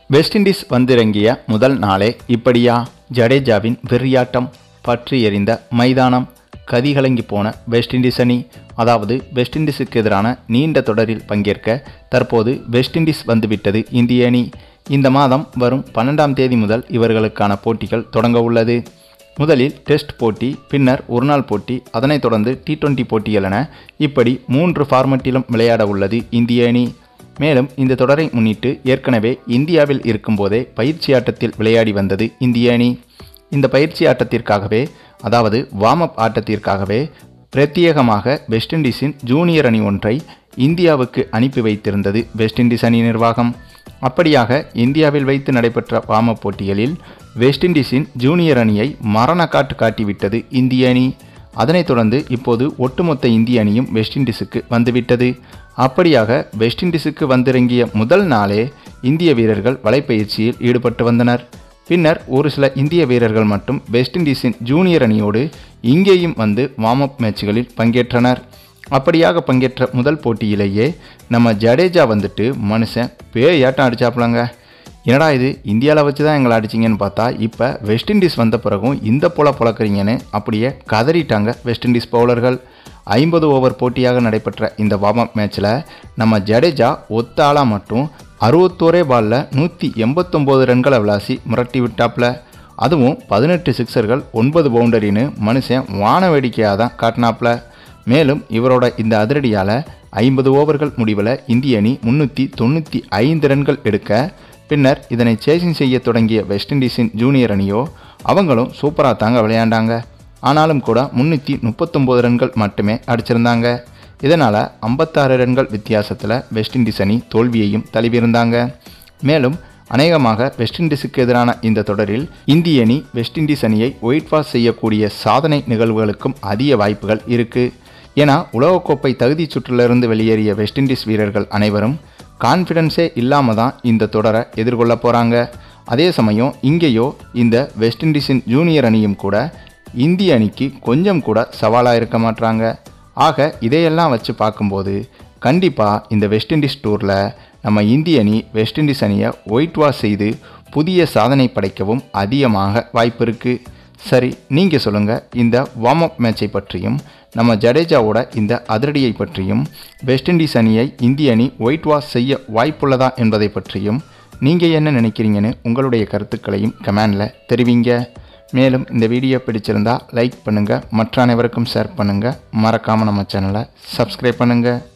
west Indies வந்திறங்கிய முதல் நாளே இப்படியா ஜடேஜாவின் வெறியாட்டம் பற்றி எறிந்த மைதானம் கதிகலங்கி போன வெஸ்ட் இண்டீஸ் அணி அதாவது வெஸ்ட் இண்டீஸுக்கு எதிரான நீண்ட தொடரில் பங்கேற்க தற்போது வெஸ்ட் இண்டீஸ் வந்துவிட்டது இந்திய அணி இந்த மாதம் வரும் பன்னெண்டாம் தேதி முதல் இவர்களுக்கான போட்டிகள் தொடங்க உள்ளது முதலில் டெஸ்ட் போட்டி பின்னர் ஒருநாள் போட்டி அதனைத் தொடர்ந்து டி டுவெண்ட்டி போட்டிகள் என இப்படி மூன்று ஃபார்மட்டிலும் விளையாட உள்ளது இந்திய அணி மேலும் இந்த தொடரை முன்னிட்டு ஏற்கனவே இந்தியாவில் இருக்கும்போதே பயிற்சி ஆட்டத்தில் விளையாடி வந்தது இந்திய அணி இந்த பயிற்சி ஆட்டத்திற்காகவே அதாவது வார்ம் அப் ஆட்டத்திற்காகவே பிரத்யேகமாக வெஸ்ட் இண்டீஸின் ஜூனியர் அணி ஒன்றை இந்தியாவுக்கு அனுப்பி வைத்திருந்தது வெஸ்ட் இண்டீஸ் அணி நிர்வாகம் அப்படியாக இந்தியாவில் வைத்து நடைபெற்ற வார்ம் அப் போட்டிகளில் வெஸ்ட் இண்டீஸின் ஜூனியர் அணியை மரண காட்டு காட்டிவிட்டது இந்திய அணி அதனைத் தொடர்ந்து இப்போது ஒட்டுமொத்த இந்திய அணியும் வெஸ்ட் இண்டீஸுக்கு வந்துவிட்டது அப்படியாக வெஸ்ட் இண்டீஸுக்கு வந்திறங்கிய முதல் நாளே இந்திய வீரர்கள் வலைப்பயிற்சியில் ஈடுபட்டு வந்தனர் பின்னர் ஒரு சில இந்திய வீரர்கள் மட்டும் வெஸ்ட் இண்டீஸின் ஜூனியர் அணியோடு இங்கேயும் வந்து வார்ம் அப் மேட்ச்களில் பங்கேற்றனர் அப்படியாக பங்கேற்ற முதல் போட்டியிலேயே நம்ம ஜடேஜா வந்துட்டு மனுஷன் பேயாட்டம் அடிச்சாப்புலங்க என்னடா இது இந்தியாவில் வச்சு தான் எங்களை அடிச்சிங்கன்னு பார்த்தா இப்போ வெஸ்ட் இண்டீஸ் வந்த பிறகும் இந்த போல பொழக்கிறீங்கன்னு அப்படியே கதறிட்டாங்க வெஸ்ட் இண்டீஸ் பவுலர்கள் ஐம்பது ஓவர் போட்டியாக நடைபெற்ற இந்த வார்ம் அப் மேட்ச்சில் நம்ம ஜடேஜா ஒத்த ஆளாக மட்டும் அறுபத்தோரே பாலில் நூற்றி எண்பத்தொம்போது ரன்களை விளாசி முரட்டி விட்டாப்புல அதுவும் பதினெட்டு சிக்ஸர்கள் ஒன்பது பவுண்டரின்னு மனுஷன் வான வேடிக்கையாக தான் காட்டினாப்புல மேலும் இவரோட இந்த அதிரடியால் ஐம்பது ஓவர்கள் முடிவில் இந்திய அணி முன்னூற்றி தொண்ணூற்றி ஐந்து ரன்கள் எடுக்க பின்னர் இதனை சேசிங் செய்ய தொடங்கிய வெஸ்ட் இண்டீஸின் ஜூனியர் அணியோ அவங்களும் சூப்பராக தாங்க விளையாண்டாங்க ஆனாலும் கூட முன்னூற்றி முப்பத்தொம்போது ரன்கள் மட்டுமே அடிச்சிருந்தாங்க இதனால் ஐம்பத்தாறு ரன்கள் வித்தியாசத்தில் வெஸ்ட் இண்டீஸ் அணி தோல்வியையும் தழுவியிருந்தாங்க மேலும் அநேகமாக வெஸ்ட் இண்டீஸுக்கு எதிரான இந்த தொடரில் இந்திய அணி வெஸ்ட் இண்டீஸ் அணியை ஒயிட் வாஷ் செய்யக்கூடிய சாதனை நிகழ்வுகளுக்கும் அதிக வாய்ப்புகள் இருக்குது ஏன்னா உலகக்கோப்பை தகுதி சுற்றிலிருந்து வெளியேறிய வெஸ்ட் இண்டீஸ் வீரர்கள் அனைவரும் கான்ஃபிடென்ஸே இல்லாமல் தான் இந்த தொடரை எதிர்கொள்ள போகிறாங்க அதே சமயம் இங்கேயோ இந்த வெஸ்ட் இண்டீஸின் ஜூனியர் அணியும் கூட இந்திய அணிக்கு கொஞ்சம் கூட சவாலாக இருக்க மாட்டாங்க ஆக இதையெல்லாம் வச்சு பார்க்கும்போது கண்டிப்பாக இந்த வெஸ்ட் இண்டீஸ் டூரில் நம்ம இந்திய அணி வெஸ்ட் இண்டீஸ் அணியை ஒயிட் வாஷ் செய்து புதிய சாதனை படைக்கவும் அதிகமாக வாய்ப்பு இருக்குது சரி நீங்கள் சொல்லுங்கள் இந்த வார்ம் அப் மேட்சை பற்றியும் நம்ம ஜடேஜாவோட இந்த அதிரடியை பற்றியும் வெஸ்ட் இண்டீஸ் அணியை இந்திய அணி ஒயிட் வாஷ் செய்ய வாய்ப்புள்ளதா என்பதை பற்றியும் நீங்கள் என்ன நினைக்கிறீங்கன்னு உங்களுடைய கருத்துக்களையும் கமெண்டில் தெரிவிங்க மேலும் இந்த வீடியோ பிடிச்சிருந்தா லைக் பண்ணுங்கள் மற்ற அனைவருக்கும் ஷேர் பண்ணுங்கள் மறக்காமல் நம்ம சேனலை சப்ஸ்கிரைப் பண்ணுங்கள்